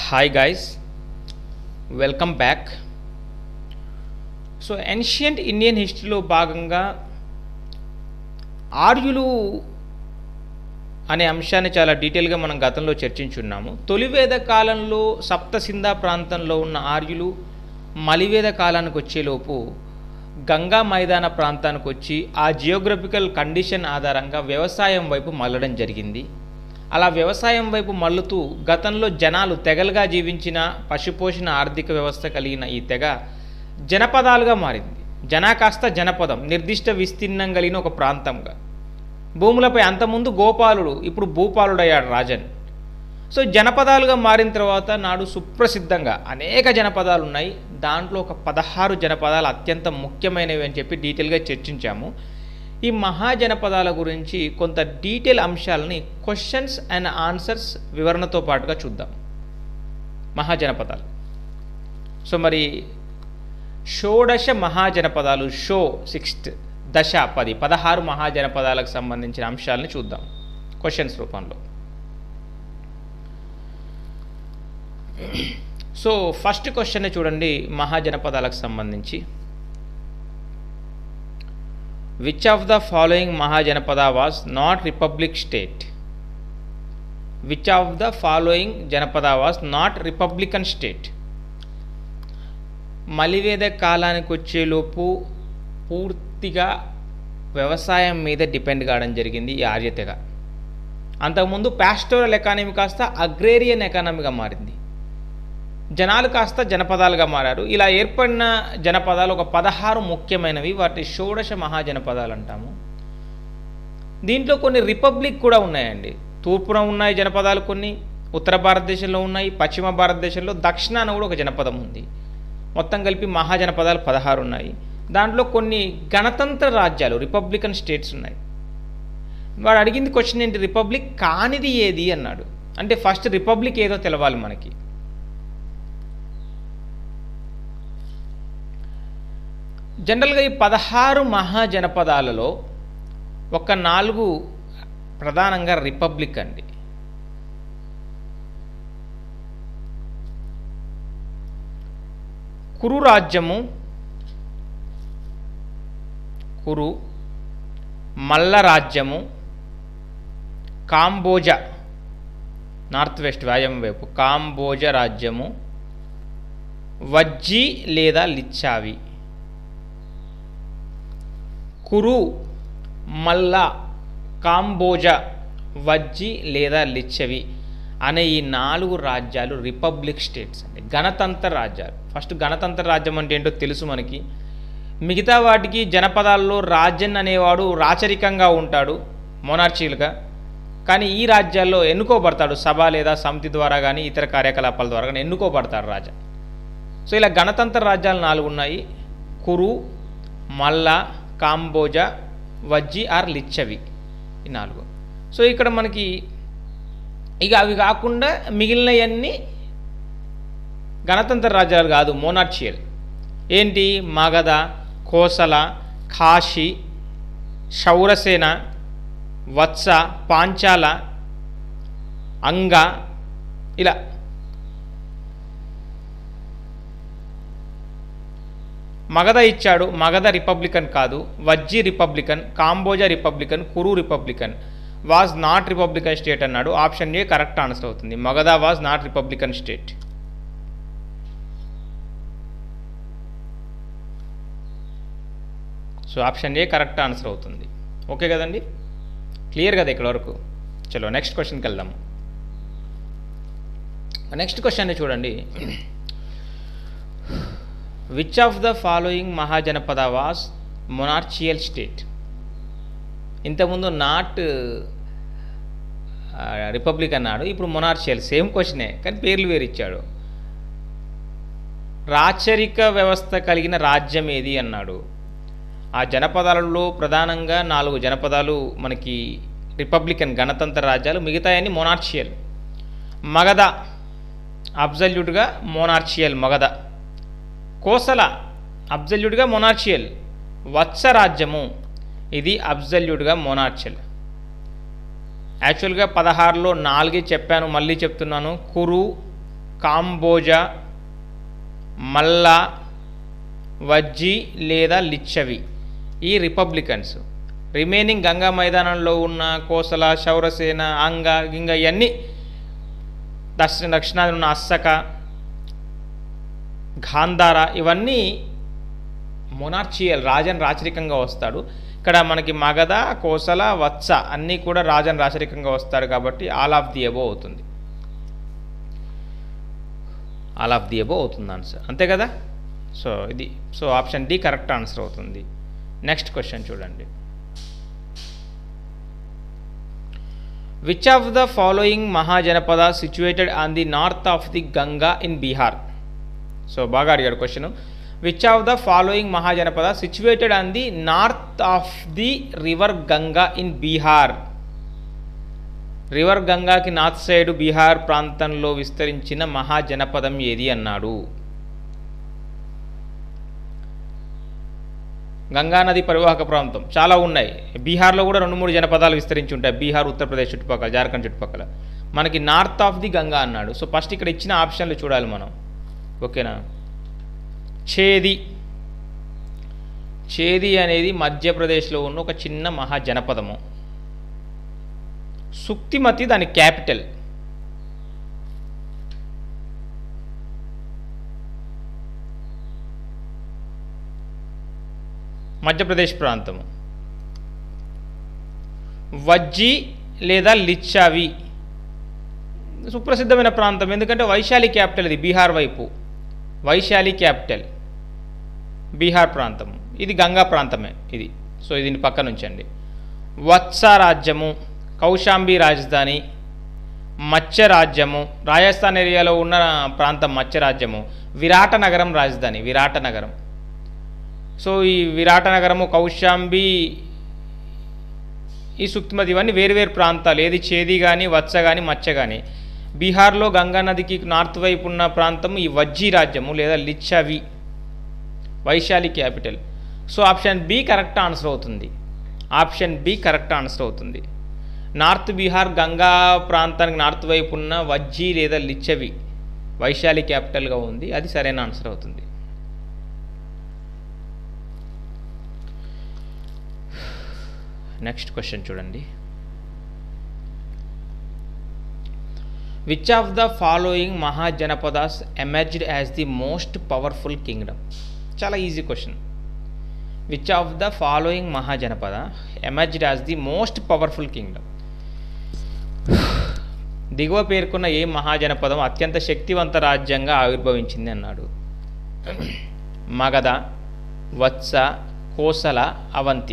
hi guys welcome back so ancient Indian హిస్టరీలో భాగంగా ఆర్యులు అనే అంశాన్ని చాలా డీటెయిల్గా మనం గతంలో చర్చించున్నాము తొలివేద కాలంలో సప్తసింధ ప్రాంతంలో ఉన్న ఆర్యులు మలివేద కాలానికి వచ్చేలోపు గంగా మైదాన ప్రాంతానికి వచ్చి ఆ జియోగ్రఫికల్ కండిషన్ ఆధారంగా వ్యవసాయం వైపు మళ్ళడం జరిగింది అలా వ్యవసాయం వైపు మల్లుతూ గతంలో జనాలు తెగలుగా జీవించిన పశుపోషణ ఆర్థిక వ్యవస్థ కలిగిన ఈ తెగ జనపదాలుగా మారింది జనా కాస్త జనపదం నిర్దిష్ట విస్తీర్ణం కలిగిన ఒక ప్రాంతంగా భూములపై అంతకుముందు గోపాలుడు ఇప్పుడు భూపాలుడయ్యాడు రాజన్ సో జనపదాలుగా మారిన తర్వాత నాడు సుప్రసిద్ధంగా అనేక జనపదాలు ఉన్నాయి దాంట్లో ఒక పదహారు జనపదాలు అత్యంత ముఖ్యమైనవి అని చెప్పి డీటెయిల్గా చర్చించాము ఈ మహాజనపదాల గురించి కొంత డీటెయిల్ అంశాలని క్వశ్చన్స్ అండ్ ఆన్సర్స్ వివరణతో పాటుగా చూద్దాం మహాజనపదాలు సో మరి షోడశ మహాజనపదాలు షో సిక్స్త్ దశ పది పదహారు మహాజనపదాలకు సంబంధించిన అంశాలని చూద్దాం క్వశ్చన్స్ రూపంలో సో ఫస్ట్ క్వశ్చన్ చూడండి మహాజనపదాలకు సంబంధించి which of the following mahajanapada was not republic state which of the following janapada was not republican state మలివేద కాలానికి వచ్చేలోపు పూర్తిగా వ్యవసాయం మీద డిపెండ్ కావడం జరిగింది ఈ ఆర్యతగా అంతకుముందు ప్యాస్టోరల్ ఎకానమీ కాస్త అగ్రేరియన్ ఎకానమీగా మారింది జనాలు కాస్త జనపదాలుగా మారారు ఇలా ఏర్పడిన జనపదాలు ఒక పదహారు ముఖ్యమైనవి వాటి షోడశ మహాజనపదాలు అంటాము దీంట్లో కొన్ని రిపబ్లిక్ కూడా ఉన్నాయండి తూర్పున ఉన్నాయి జనపదాలు కొన్ని ఉత్తర భారతదేశంలో ఉన్నాయి పశ్చిమ భారతదేశంలో దక్షిణాన కూడా ఒక జనపదం ఉంది మొత్తం కలిపి మహాజనపదాలు పదహారు ఉన్నాయి దాంట్లో కొన్ని గణతంత్ర రాజ్యాలు రిపబ్లికన్ స్టేట్స్ ఉన్నాయి వాడు అడిగింది క్వశ్చన్ ఏంటి రిపబ్లిక్ కానిది ఏది అన్నాడు అంటే ఫస్ట్ రిపబ్లిక్ ఏదో తెలవాలి మనకి జనరల్గా ఈ పదహారు మహాజనపదాలలో ఒక నాలుగు ప్రధానంగా రిపబ్లిక్ అండి కురు రాజ్యము కురు మల్ల రాజ్యము కాంబోజ నార్త్ వెస్ట్ వ్యాయం వైపు కాంబోజ రాజ్యము వజ్జీ లేదా లిచ్చావి కురు మల్ల కాంబోజ వజ్జి లేదా లిచ్చవి అనే ఈ నాలుగు రాజ్యాలు రిపబ్లిక్ స్టేట్స్ అండి గణతంత్ర రాజ్యాలు ఫస్ట్ గణతంత్ర రాజ్యం అంటే ఏంటో తెలుసు మనకి మిగతా వాటికి జనపదాల్లో రాజ్యం అనేవాడు రాచరికంగా ఉంటాడు మొనార్చీలుగా కానీ ఈ రాజ్యాల్లో ఎన్నుకోబడతాడు సభ లేదా సమితి ద్వారా కానీ ఇతర కార్యకలాపాల ద్వారా కానీ ఎన్నుకోబడతాడు రాజా సో ఇలా గణతంత్ర రాజ్యాలు నాలుగు ఉన్నాయి కురు మల్ల కాంబోజా వజ్జి ఆర్ లిచ్చవి ఈ నాలుగు సో ఇక్కడ మనకి ఇక అవి కాకుండా మిగిలినవన్నీ గణతంత్ర రాజ్యాలు కాదు మోనార్చియల్ ఏంటి మగధ కోసల కాశీ శౌరసేన వత్స పాంచాల అంగ ఇలా మగధ ఇచ్చాడు మగధ రిపబ్లికన్ కాదు Vajji republican Kamboja republican Kuru republican was not republican state అన్నాడు ఆప్షన్ ఏ కరెక్ట్ ఆన్సర్ అవుతుంది Magadha was not republican state so option A correct answer అవుతుంది ఓకే కదండి క్లియర్ కదా ఇక్కడ వరకు చలో నెక్స్ట్ క్వశ్చన్కి వెళ్దాం నెక్స్ట్ క్వశ్చన్ చూడండి which of the following mahajanapada was monarchial state ఇంతకుముందు నాట్ రిపబ్లిక్ అన్నాడు ఇప్పుడు మొనార్చియల్ సేమ్ క్వశ్చనే కానీ పేర్లు వేరు ఇచ్చాడు రాచరిక వ్యవస్థ కలిగిన రాజ్యం ఏది అన్నాడు ఆ జనపదాలలో ప్రధానంగా నాలుగు జనపదాలు మనకి రిపబ్లికన్ గణతంత్ర రాజ్యాలు మిగతాయన్ని మొనార్చియల్ మగధ అబ్జల్యూట్గా మోనార్చియల్ మగధ కోసల అబ్జల్యూట్గా మొనార్చియల్ వత్స రాజ్యము ఇది అబ్జల్యూట్గా మొనార్చియల్ యాక్చువల్గా పదహారులో నాలుగే చెప్పాను మళ్ళీ చెప్తున్నాను కురు కాంబోజా మల్లా వజ్జీ లేదా లిచ్చవి ఈ రిపబ్లికన్స్ రిమైనింగ్ గంగా మైదానంలో ఉన్న కోసల శౌరసేన అంగ గింగ ఇవన్నీ దక్షిణ దక్షిణాది ఉన్న అస్సక గాంధార ఇవన్నీ మొనార్చియల్ రాజన్ రాచరికంగా వస్తాడు ఇక్కడ మనకి మగధ కోసల వత్స అన్నీ కూడా రాజన్ రాచరికంగా వస్తాడు కాబట్టి ఆల్ ఆఫ్ ది ఎబో అవుతుంది ఆల్ ఆఫ్ ది ఎబో అవుతుంది ఆన్సర్ అంతే కదా సో ఇది so option D correct answer అవుతుంది నెక్స్ట్ క్వశ్చన్ చూడండి which of the following mahajanapada situated on the north of the Ganga in Bihar so బాగా అడిగాడు question which of the following mahajanapada situated on the north of the river Ganga in Bihar river గంగాకి north side Bihar ప్రాంతంలో విస్తరించిన మహాజనపదం ఏది అన్నాడు గంగానది పరివాహక ప్రాంతం చాలా ఉన్నాయి బీహార్లో కూడా రెండు మూడు జనపదాలు విస్తరించి ఉంటాయి బీహార్ ఉత్తరప్రదేశ్ చుట్టుపక్కల జార్ఖండ్ చుట్టుపక్కల మనకి నార్త్ ఆఫ్ ది గంగా అన్నాడు సో ఫస్ట్ ఇక్కడ ఇచ్చిన ఆప్షన్లు చూడాలి మనం ఓకేనా ఛేది ఛేది అనేది మధ్యప్రదేశ్లో ఉన్న ఒక చిన్న మహాజనపదము సుక్తిమతి దాని క్యాపిటల్ మధ్యప్రదేశ్ ప్రాంతము వజ్జి లేదా లిచ్చావి సుప్రసిద్ధమైన ప్రాంతం ఎందుకంటే వైశాలి క్యాపిటల్ ఇది బీహార్ వైపు వైశాలి క్యాపిటల్ బీహార్ ప్రాంతం ఇది గంగా ప్రాంతమే ఇది సో దీని పక్క నుంచండి వత్స రాజ్యము కౌశాంబి రాజధాని మత్స్య రాజ్యము రాజస్థాన్ ఏరియాలో ఉన్న ప్రాంతం మత్స్య రాజ్యము విరాట నగరం రాజధాని విరాట నగరం సో ఈ విరాట నగరము కౌశాంబి ఈ సుక్తిమతి ఇవన్నీ వేరు వేరు ప్రాంతాలు ఏది చేది కానీ వత్స కానీ మత్స్య కానీ బీహార్లో గంగా నదికి నార్త్ వైపు ఉన్న ప్రాంతం ఈ వజ్జీ రాజ్యము లేదా Lichchhavi Vaishali capital so option B correct answer అవుతుంది ఆప్షన్ బి కరెక్ట్ ఆన్సర్ అవుతుంది నార్త్ బీహార్ గంగా ప్రాంతానికి నార్త్ వైపు ఉన్న వజ్జీ లేదా లిచ్చవి వైశాలి క్యాపిటల్గా ఉంది అది సరైన ఆన్సర్ అవుతుంది నెక్స్ట్ క్వశ్చన్ చూడండి which of the following mahajanapadas emerged as the most powerful kingdom చాలా easy question which of the following mahajanapada emerged as the most powerful kingdom దిగువ పేర్కొన్న ఏ మహాజనపదం అత్యంత శక్తివంత రాజ్యంగా ఆవిర్భవించింది అన్నాడు మగధ వత్స కోసల అవంతి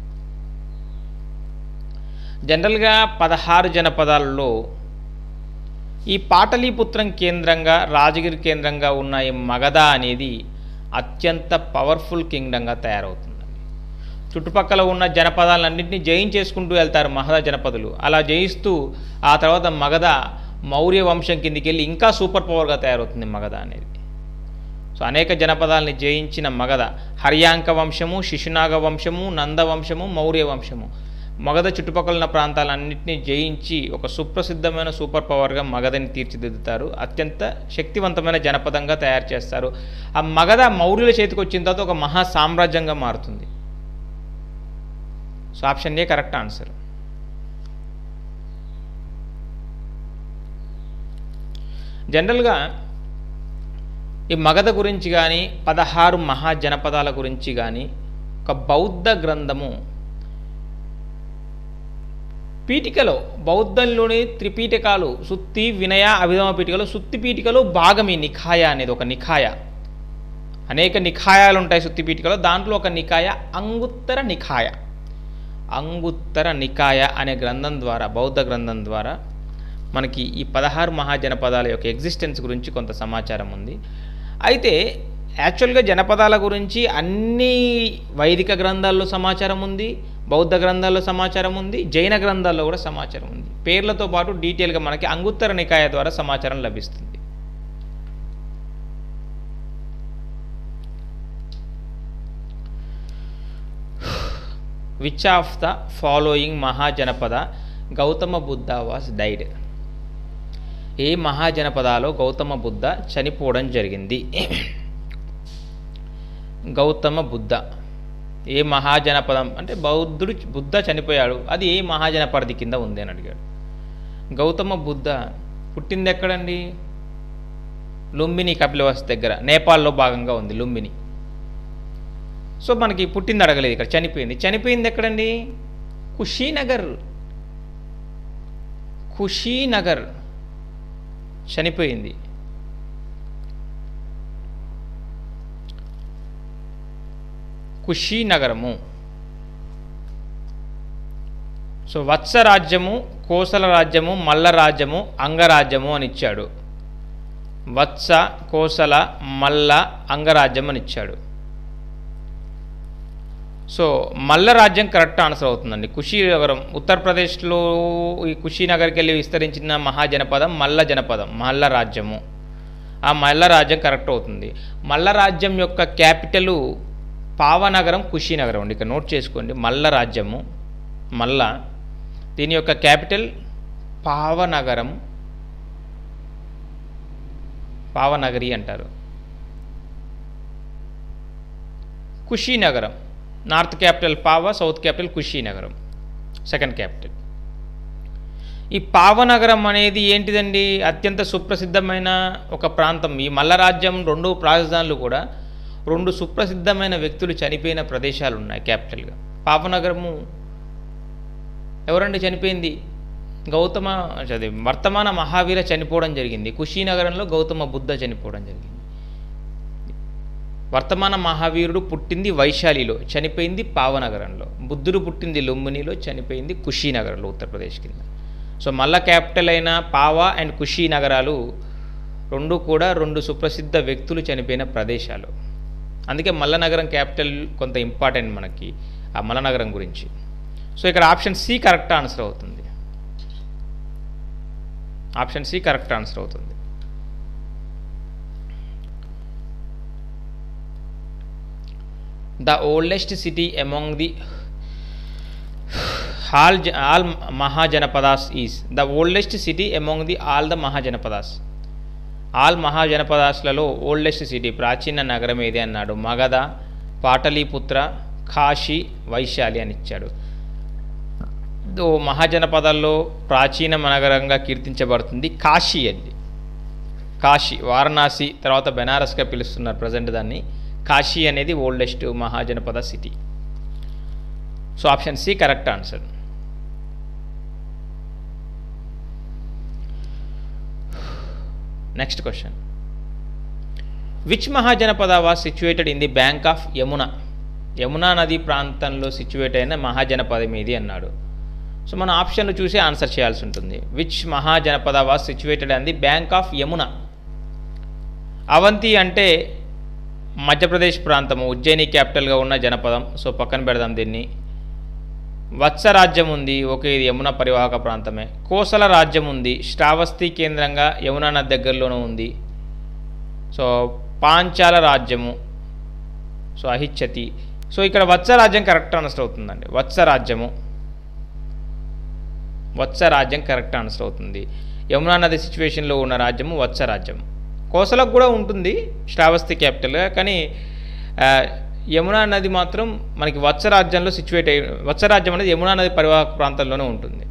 జనరల్గా పదహారు జనపదాలలో ఈ పాటలీపుత్రం కేంద్రంగా రాజగిరి కేంద్రంగా ఉన్న ఈ మగధ అనేది అత్యంత పవర్ఫుల్ కింగ్డంగా తయారవుతుందండి చుట్టుపక్కల ఉన్న జనపదాలన్నింటినీ జయించేసుకుంటూ వెళ్తారు మగధ జనపదులు అలా జయిస్తూ ఆ తర్వాత మగధ మౌర్య వంశం కిందికి వెళ్ళి ఇంకా సూపర్ పవర్గా తయారవుతుంది మగధ అనేది సో అనేక జనపదాలని జయించిన మగధ హర్యాంక వంశము శిశునాగ వంశము నంద వంశము మౌర్య వంశము మగధ చుట్టుపక్కల ఉన్న ప్రాంతాలన్నింటినీ జయించి ఒక సుప్రసిద్ధమైన సూపర్ పవర్గా మగధని తీర్చిదిద్దుతారు అత్యంత శక్తివంతమైన జనపదంగా తయారు చేస్తారు ఆ మగధ మౌర్యుల చేతికి వచ్చిన తర్వాత ఒక మహా సామ్రాజ్యంగా మారుతుంది so option A correct answer జనరల్గా ఈ మగధ గురించి కానీ పదహారు మహాజనపదాల గురించి కానీ ఒక బౌద్ధ గ్రంథము పీఠికలో బౌద్ధంలోని త్రిపీఠికాలు సుత్తి వినయ అభిధమ పీఠికలో సుత్తి పీఠికలో భాగం ఈ నిఖాయ అనేది ఒక నిఖాయ అనేక నిఖాయాలు ఉంటాయి సుత్తి పీఠికలో దాంట్లో ఒక నికాయ అంగుత్తర నిఖాయ అంగుత్తర నికాయ అనే గ్రంథం ద్వారా బౌద్ధ గ్రంథం ద్వారా మనకి ఈ పదహారు మహాజనపదాల యొక్క ఎగ్జిస్టెన్స్ గురించి కొంత సమాచారం ఉంది అయితే యాక్చువల్గా జనపదాల గురించి అన్ని వైదిక గ్రంథాల్లో సమాచారం ఉంది బౌద్ధ గ్రంథాల్లో సమాచారం ఉంది జైన గ్రంథాల్లో కూడా సమాచారం ఉంది పేర్లతో పాటు డీటెయిల్గా మనకి అంగుత్తర నికాయ ద్వారా సమాచారం లభిస్తుంది which of the following mahajanapada Gautama Buddha was died A మహాజనపదాలో గౌతమ బుద్ధ చనిపోవడం జరిగింది గౌతమ బుద్ధ ఏ మహాజనపదం అంటే బౌద్ధుడు బుద్ధ చనిపోయాడు అది ఏ మహాజనపది కింద ఉంది అని అడిగాడు గౌతమ బుద్ధ పుట్టింది ఎక్కడండి లుంబిని కపిలవస్తు దగ్గర నేపాల్లో భాగంగా ఉంది లుంబిని సో మనకి పుట్టింది అడగలేదు ఇక్కడ చనిపోయింది చనిపోయింది ఎక్కడండి కుషీనగర్ కుషీనగర్ చనిపోయింది కుషీనగరము సో వత్స రాజ్యము కోసల రాజ్యము మల్ల రాజ్యము అంగరాజ్యము అని ఇచ్చాడు వత్స కోసల మల్ల అంగరాజ్యం అని ఇచ్చాడు సో మల్ల రాజ్యం కరెక్ట్ ఆన్సర్ అవుతుందండి కుషీనగరం ఉత్తరప్రదేశ్లో ఈ కుషీనగర్కి వెళ్ళి విస్తరించిన మహాజనపదం మల్ల జనపదం మల్ల రాజ్యము ఆ మల్ల రాజ్యం కరెక్ట్ అవుతుంది మల్ల రాజ్యం యొక్క క్యాపిటలు పావనగరం కుషీనగరం అండి ఇక్కడ నోట్ చేసుకోండి మల్ల రాజ్యము మల్ల దీని యొక్క క్యాపిటల్ పావనగరం పావనగరి అంటారు కుషీనగరం north capital Pava south capital కుషీనగరం సెకండ్ క్యాపిటల్ ఈ పావనగరం అనేది ఏంటిదండి అత్యంత సుప్రసిద్ధమైన ఒక ప్రాంతం ఈ మల్లరాజ్యం రెండు రాజధానులు కూడా రెండు సుప్రసిద్ధమైన వ్యక్తులు చనిపోయిన ప్రదేశాలు ఉన్నాయి క్యాపిటల్గా పావనగరము ఎవరండి చనిపోయింది గౌతమ అదే వర్తమాన మహావీర చనిపోవడం జరిగింది కుషీనగరంలో గౌతమ బుద్ధ చనిపోవడం జరిగింది వర్తమాన మహావీరుడు పుట్టింది వైశాలిలో చనిపోయింది పావనగరంలో బుద్ధుడు పుట్టింది లుంబినిలో చనిపోయింది కుషీనగర్లో ఉత్తరప్రదేశ్ కింద సో మల్ల క్యాపిటల్ అయిన పావా అండ్ కుషీ నగరాలు రెండు కూడా రెండు సుప్రసిద్ధ వ్యక్తులు చనిపోయిన ప్రదేశాలు అందుకే మల్లనగరం క్యాపిటల్ కొంత ఇంపార్టెంట్ మనకి ఆ మల్లనగరం గురించి సో ఇక్కడ ఆప్షన్ సి కరెక్ట్ ఆన్సర్ అవుతుంది ఆప్షన్ సి కరెక్ట్ ఆన్సర్ అవుతుంది the oldest city among the all all mahajanapadas is the oldest city among the all the mahajanapadas all మహాజనపదాస్లలో ఓల్డెస్ట్ సిటీ ప్రాచీన నగరం ఏది అన్నాడు మగధ పాటలీపుత్ర కాశీ వైశాలి అని ఇచ్చాడు ఓ మహాజనపదాల్లో ప్రాచీన నగరంగా కీర్తించబడుతుంది కాశీ అండి కాశీ వారణాసి తర్వాత బెనారస్గా పిలుస్తున్నారు ప్రజెంట్ దాన్ని కాశీ అనేది oldest mahajanapada city so option C correct answer next question which mahajanapada was situated in the bank of Yamuna Yamuna నది ప్రాంతంలో సిచ్యువేట్ అయిన మహాజనపదం ఏది అన్నాడు సో మన ఆప్షన్లు చూసి ఆన్సర్ చేయాల్సి ఉంటుంది which mahajanapada was situated on the bank of Yamuna Avanthi అంటే మధ్యప్రదేశ్ ప్రాంతము ఉజ్జయిని క్యాపిటల్గా ఉన్న జనపదం సో పక్కన పెడదాం దీన్ని వత్స రాజ్యం ఉంది ఓకే ఇది యమున పరివాహక ప్రాంతమే కోసల రాజ్యం ఉంది శ్రావస్తి కేంద్రంగా యమునా నది దగ్గరలోనూ ఉంది సో పాంచాల రాజ్యము సో అహిచ్చతి సో ఇక్కడ వత్స రాజ్యం కరెక్ట్ ఆన్సర్ అవుతుందండి వత్స రాజ్యము వత్స రాజ్యం కరెక్ట్ ఆన్సర్ అవుతుంది యమునా నది సిచ్యువేషన్లో ఉన్న రాజ్యము వత్స రాజ్యం కోసలకు కూడా ఉంటుంది శ్రావస్తి క్యాపిటల్గా కానీ ఆ, యమునా నది మాత్రం మనకి వత్స రాజ్యంలో సిచ్యువేట్ అయి వత్స రాజ్యం అనేది యమునా నది పరివాహక ప్రాంతంలోనే ఉంటుంది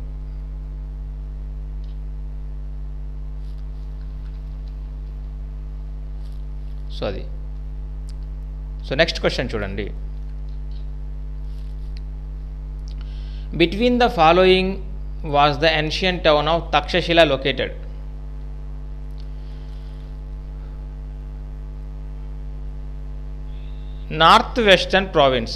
సో అది సో నెక్స్ట్ క్వశ్చన్ చూడండి between the following was the ancient town of Takshashila located north western province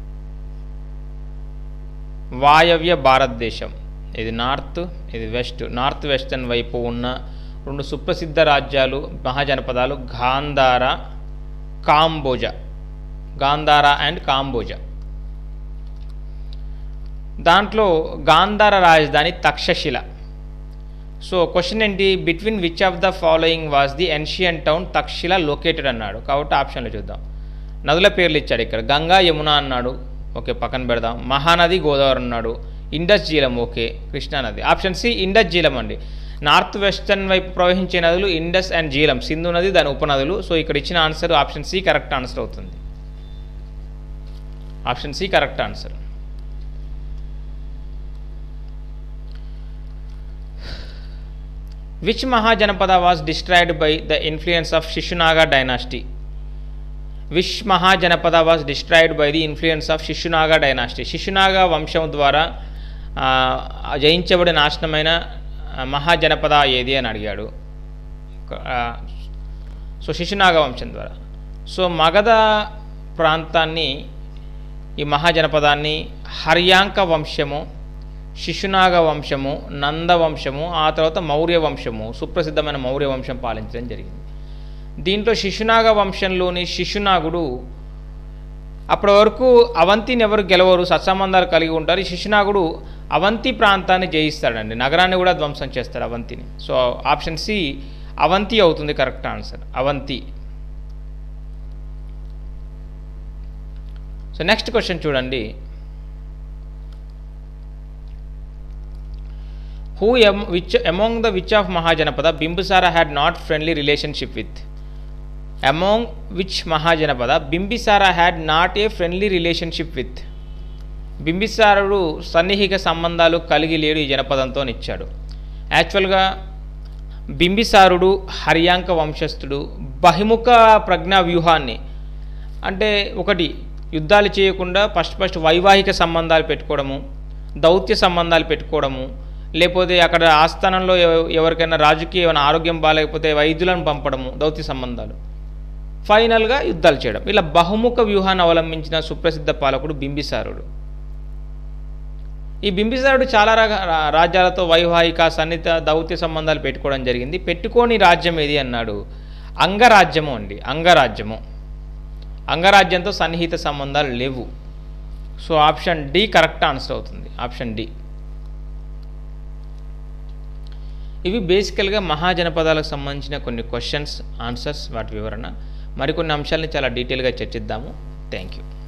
వాయవ్య భారతదేశం ఇది నార్త్ ఇది వెస్ట్ నార్త్ వెస్టర్న్ వైపు ఉన్న రెండు సుప్రసిద్ధ రాజ్యాలు మహాజనపదాలు గాంధార కాంబోజా గాంధార అండ్ కాంబోజా దాంట్లో గాంధార రాజధాని తక్షశిల సో క్వశ్చన్ ఏంటి between which of the following was the ancient town Takshashila located అన్నాడు కాబట్టి ఆప్షన్లు చూద్దాం నదుల పేర్లు ఇచ్చాడు ఇక్కడ గంగా యమున అన్నాడు ఓకే పక్కన పెడదాం మహానది గోదావరి అన్నాడు ఇండస్ జీలం ఓకే కృష్ణానది ఆప్షన్ సి ఇండస్ జీలం అండి నార్త్ వెస్టర్న్ వైపు ప్రవహించే నదులు ఇండస్ అండ్ జీలం సింధు నది దాని ఉపనదులు సో ఇక్కడ ఇచ్చిన answer option C correct answer అవుతుంది option C correct answer which mahajanapada was destroyed by the influence of Shishunaga dynasty which mahajanapada was destroyed by the influence of Shishunaga dynasty Shishunaga వంశం ద్వారా ఆ, జయించబడి నాశనమైన ఆ, మహాజనపద ఏది అని అడిగాడు ఆ, సో శిశునాగ వంశం ద్వారా సో మగధ ప్రాంతాన్ని ఈ మహాజనపదాన్ని హర్యాంక వంశము శిశునాగ వంశము నంద వంశము ఆ తర్వాత మౌర్య వంశము సుప్రసిద్ధమైన మౌర్య వంశం పాలించడం జరిగింది దీంట్లో శిశునాగ వంశంలోని శిశునాగుడు అప్పటి వరకు అవంతిని ఎవరు గెలవరు సత్సంబంధాలు కలిగి ఉంటారు ఈ శిశునాగుడు అవంతి ప్రాంతాన్ని జయిస్తాడండి నగరాన్ని కూడా ధ్వంసం చేస్తాడు అవంతిని సో ఆప్షన్ సి అవంతి అవుతుంది correct answer Avanti so next question చూడండి who um which among the which of mahajanapada Bimbisara had not friendly relationship with among which mahajanapada Bimbisara had not a friendly relationship with బింబిసారుడు సన్నిహిక సంబంధాలు కలిగి లేడు ఈ జనపదంతో ఇచ్చాడు యాక్చువల్గా బింబిసారుడు హర్యాంక వంశస్థుడు బహిముఖ ప్రజ్ఞా వ్యూహాన్ని అంటే ఒకటి యుద్ధాలు చేయకుండా ఫస్ట్ ఫస్ట్ వైవాహిక సంబంధాలు పెట్టుకోవడము దౌత్య సంబంధాలు పెట్టుకోవడము లేకపోతే అక్కడ ఆస్థానంలో ఎవ- ఎవరికైనా రాజుకి ఏమైనా ఆరోగ్యం బాగాలేకపోతే వైద్యులను పంపడము దౌత్య సంబంధాలు ఫైనల్గా యుద్ధాలు చేయడం ఇలా బహుముఖ వ్యూహాన్ని అవలంబించిన సుప్రసిద్ధ పాలకుడు బింబిసారుడు ఈ బింబిసారుడు చాలా రక- రా- రాజ్యాలతో వైవాహిక సన్నిహిత దౌత్య సంబంధాలు పెట్టుకోవడం జరిగింది పెట్టుకోని రాజ్యం ఏది అన్నాడు అంగరాజ్యము అండి అంగరాజ్యము అంగరాజ్యంతో సన్నిహిత సంబంధాలు లేవు so option D correct answer అవుతుంది ఆప్షన్ డి ఇవి బేసికల్గా మహాజనపదాలకు సంబంధించిన కొన్ని క్వశ్చన్స్ ఆన్సర్స్ వాటి వివరణ మరికొన్ని అంశాలని చాలా డీటెయిల్గా చర్చిద్దాము థ్యాంక్ యూ